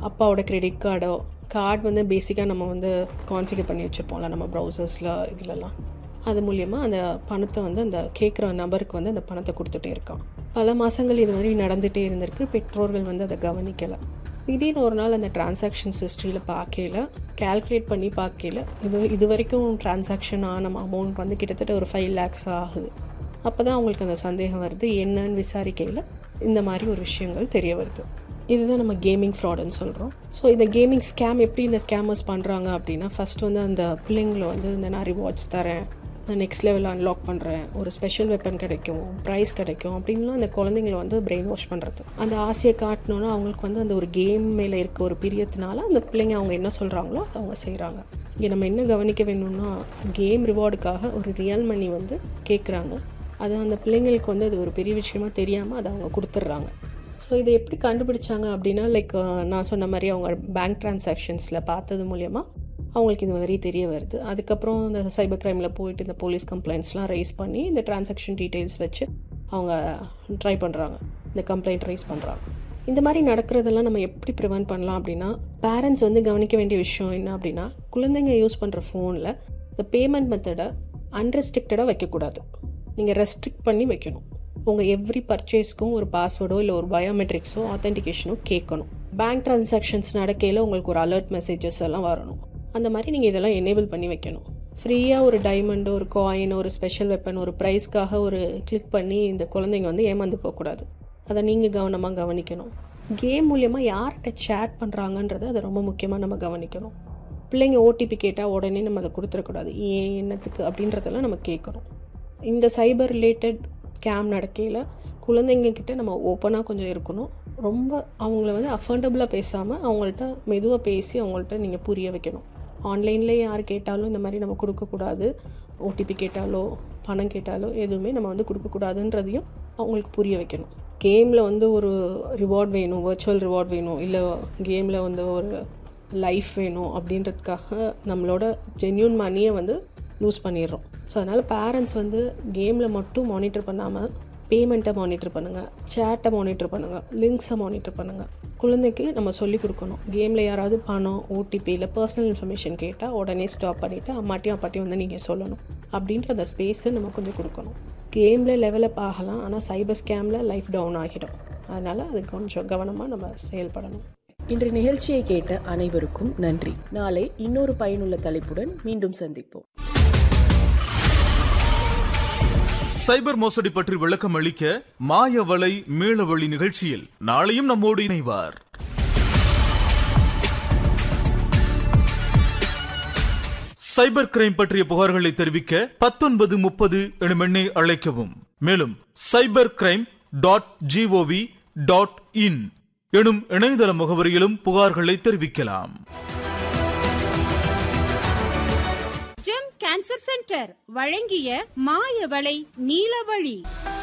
அப்பாவோட credit கார்டோ card வந்து பேசிக்காக நம்ம வந்து கான்ஃபிகர் பண்ணி வச்சுருப்போம்ல நம்ம ப்ரௌசர்ஸில் இதுலலாம் அது மூலியமாக அந்த பணத்தை வந்து அந்த கேட்குற நபருக்கு வந்து அந்த பணத்தை கொடுத்துட்டே இருக்கான் பல மாதங்கள் இது மாதிரி நடந்துகிட்டே இருந்திருக்கு பெற்றோர்கள் வந்து அதை கவனிக்கலை திடீர்னு ஒரு நாள் அந்த டிரான்சாக்ஷன்ஸ் ஹிஸ்ட்ரியில் பார்க்கல கால்குலேட் பண்ணி பார்க்கல இது இது வரைக்கும் டிரான்சாக்ஷன் ஆன அமௌண்ட் வந்து கிட்டத்தட்ட ஒரு ஃபைவ் லேக்ஸ் ஆகுது அப்போ தான் அவங்களுக்கு அந்த சந்தேகம் வருது என்னன்னு விசாரிக்கையில் இந்த மாதிரி ஒரு விஷயங்கள் தெரிய வருது இதுதான் நம்ம கேமிங் ஃப்ராடுன்னு சொல்கிறோம் ஸோ இந்த கேமிங் ஸ்கேம் எப்படி இந்த ஸ்கேமர்ஸ் பண்ணுறாங்க அப்படின்னா ஃபஸ்ட் வந்து அந்த பிள்ளைங்களை வந்து இந்த நான் ரிவார்ட்ஸ் தரேன் நான் நெக்ஸ்ட் லெவலில் அன்லாக் பண்ணுறேன் ஒரு ஸ்பெஷல் வெப்பன் கிடைக்கும் ப்ரைஸ் கிடைக்கும் அப்படின்லாம் அந்த குழந்தைங்களை வந்து பிரெயின் வாஷ் பண்ணுறது அந்த ஆசையை காட்டணுன்னா அவங்களுக்கு வந்து அந்த ஒரு கேம் மேலே இருக்க ஒரு பிரியத்தினால அந்த பிள்ளைங்க அவங்க என்ன சொல்கிறாங்களோ அதை அவங்க செய்கிறாங்க இங்கே நம்ம என்ன கவனிக்க வேணும்னா கேம் ரிவார்டுக்காக ஒரு ரியல் மணி வந்து கேட்குறாங்க அது அந்த பிள்ளைங்களுக்கு வந்து அது ஒரு பெரிய விஷயமா தெரியாமல் அதை அவங்க கொடுத்துட்றாங்க ஸோ இதை எப்படி கண்டுபிடிச்சாங்க அப்படின்னா லைக் நான் சொன்ன மாதிரி அவங்க பேங்க் ட்ரான்சாக்ஷன்ஸில் பார்த்தது மூலயமா அவங்களுக்கு இது மாதிரி தெரிய வருது அதுக்கப்புறம் இந்த சைபர் க்ரைமில் போயிட்டு இந்த போலீஸ் கம்ப்ளைண்ட்ஸ்லாம் ரைஸ் பண்ணி இந்த டிரான்சாக்ஷன் டீட்டெயில்ஸ் வச்சு அவங்க ட்ரை பண்ணுறாங்க இந்த கம்ப்ளைண்ட் ரைஸ் பண்ணுறாங்க இந்த மாதிரி நடக்கிறதெல்லாம் நம்ம எப்படி ப்ரிவென்ட் பண்ணலாம் அப்படின்னா பேரண்ட்ஸ் வந்து கவனிக்க வேண்டிய விஷயம் என்ன அப்படின்னா குழந்தைங்க யூஸ் பண்ணுற ஃபோனில் இந்த பேமெண்ட் மெத்தடை அன்ரெஸ்ட்ரிக்டடாக வைக்கக்கூடாது நீங்கள் ரெஸ்ட்ரிக்ட் பண்ணி வைக்கணும் உங்கள் எவ்ரி பர்ச்சேஸ்க்கும் ஒரு பாஸ்வேர்டோ இல்லை ஒரு பயோமெட்ரிக்ஸோ ஆத்தென்டிகேஷனோ கேட்கணும் பேங்க் ட்ரான்சாக்ஷன்ஸ் நடக்கையில் உங்களுக்கு ஒரு அலர்ட் மெசேஜஸ் எல்லாம் வரணும் அந்த மாதிரி நீங்கள் இதெல்லாம் எனேபிள் பண்ணி வைக்கணும் ஃப்ரீயாக ஒரு டைமண்ட் ஒரு காயின் ஒரு ஸ்பெஷல் வெப்பன் ஒரு ப்ரைஸ்க்காக ஒரு கிளிக் பண்ணி இந்த குழந்தைங்க வந்து ஏமாந்து போகக்கூடாது அதை நீங்கள் கவனமாக கவனிக்கணும் கேம் மூலியமாக யார்கிட்ட சேட் பண்ணுறாங்கன்றது அதை ரொம்ப முக்கியமாக நம்ம கவனிக்கணும் பிள்ளைங்க ஓடிபி கேட்டால் உடனே நம்ம அதை கொடுத்துடக்கூடாது ஏன் என்னத்துக்கு அப்படின்றதெல்லாம் நம்ம கேட்கணும் இந்த சைபர் ரிலேட்டட் ஸ்கேம் நடக்கையில் குழந்தைங்க கிட்ட நம்ம ஓப்பனாக கொஞ்சம் இருக்கணும் ரொம்ப அவங்கள வந்து அஃபர்டபுளாக பேசாமல் அவங்கள்ட்ட மெதுவாக பேசி அவங்கள்ட்ட நீங்கள் புரிய வைக்கணும் ஆன்லைனில் யார் கேட்டாலும் இந்த மாதிரி நம்ம கொடுக்கக்கூடாது ஓடிபி கேட்டாலோ பணம் கேட்டாலோ எதுவுமே நம்ம வந்து கொடுக்கக்கூடாதுன்றதையும் அவங்களுக்கு புரிய வைக்கணும் கேமில் வந்து ஒரு ரிவார்ட் வேணும் வர்ச்சுவல் ரிவார்ட் வேணும் இல்லை கேமில் வந்து ஒரு லைஃப் வேணும் அப்படின்றதுக்காக நம்மளோட ஜென்யூன் மணியை வந்து லூஸ் பண்ணிடுறோம் ஸோ அதனால் பேரண்ட்ஸ் வந்து கேமில் மட்டும் மானிட்டர் பண்ணாமல் பேமெண்ட்டை மானிட்டர் பண்ணுங்கள் சேட்டை மானிட்டர் பண்ணுங்கள் லிங்க்ஸை மானிட்டர் பண்ணுங்கள் குழந்தைக்கு நம்ம சொல்லிக் கொடுக்கணும் கேமில் யாராவது பணம் ஓடிபி இல்லை பர்சனல் இன்ஃபர்மேஷன் கேட்டால் உடனே ஸ்டாப் பண்ணிவிட்டு அம்மாட்டியும் அப்பாட்டியும் வந்து நீங்கள் சொல்லணும் அப்படின்ற அந்த ஸ்பேஸை நம்ம கொஞ்சம் கொடுக்கணும் கேமில் லெவலப் ஆகலாம் ஆனால் சைபர் ஸ்கேமில் லைஃப் டவுன் ஆகிடும் அதனால் அது கொஞ்சம் கவனமாக நம்ம செயல்படணும் இன்று நிகழ்ச்சியை கேட்ட அனைவருக்கும் நன்றி நாளை இன்னொரு பயனுள்ள தலைப்புடன் மீண்டும் சந்திப்போம் சைபர் மோசடி பற்றி விளக்கம் அளிக்க மாயவலை மீளவழி நிகழ்ச்சியில் நாளையும் நம்மோடு இணைவார் சைபர் கிரைம் பற்றிய புகார்களை தெரிவிக்க பத்தொன்பது முப்பது எனும் எண்ணை அழைக்கவும் மேலும் cyber crime dot G O V dot in எனும் இணையதள முகவரியிலும் புகார்களை தெரிவிக்கலாம் ஜெம் கேன்சர் சென்டர் வழங்கிய மாயவளை நீலவழி